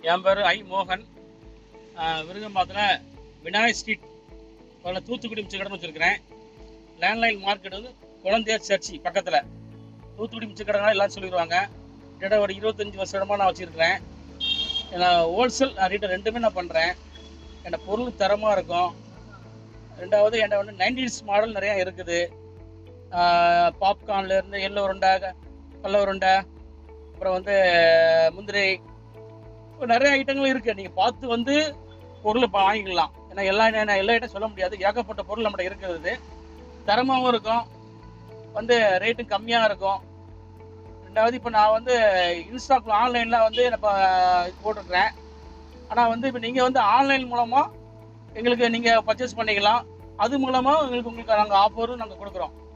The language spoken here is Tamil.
என் பேர் ஐ மோகன் ஆஹ் விருகம்பாத்தில் விநாயக் ஸ்ட்ரீட் அதில் தூத்துக்குடி மிச்ச கடன் வச்சுருக்கிறேன் லேண்ட்லைன் மார்க்கெட் வந்து குழந்தையார் சர்ச்சி பக்கத்தில் தூத்துக்குடி மிச்ச கடனா எல்லாம் சொல்லிடுவாங்க கிட்ட ஒரு இருபத்தஞ்சி வருஷமாக நான் வச்சுருக்கிறேன் நான் ஹோல்சேல் ரீட்டை ரெண்டுமே நான் பண்ணுறேன் என்னோட பொருள் தரமாக இருக்கும் ரெண்டாவது என்கிட்ட வந்து நைன்டீன்ஸ் மாடல் நிறையா இருக்குது பாப்கார்ன்லேருந்து எள்ளு உருண்டை கடல உருண்டை அப்புறம் வந்து முந்திரி இப்போ நிறைய ஐட்டங்கள் இருக்குது நீங்கள் பார்த்து வந்து பொருள் இப்போ வாங்கிக்கலாம் ஏன்னா எல்லா நான் எல்லா ஐட்டம் சொல்ல முடியாது ஏகப்பட்ட பொருள் நம்மகிட்ட இருக்கிறது தரமாகவும் இருக்கும் வந்து ரேட்டும் கம்மியாக இருக்கும் ரெண்டாவது இப்போ நான் வந்து இன்ஸ்டாக்ல ஆன்லைனில் வந்து இப்போ போட்டிருக்கிறேன் ஆனால் வந்து இப்போ நீங்கள் வந்து ஆன்லைன் மூலமாக எங்களுக்கு நீங்கள் பர்ச்சேஸ் பண்ணிக்கலாம் அது மூலமாக எங்களுக்கு உங்களுக்கு நாங்கள் ஆஃபரும் நாங்கள் கொடுக்குறோம்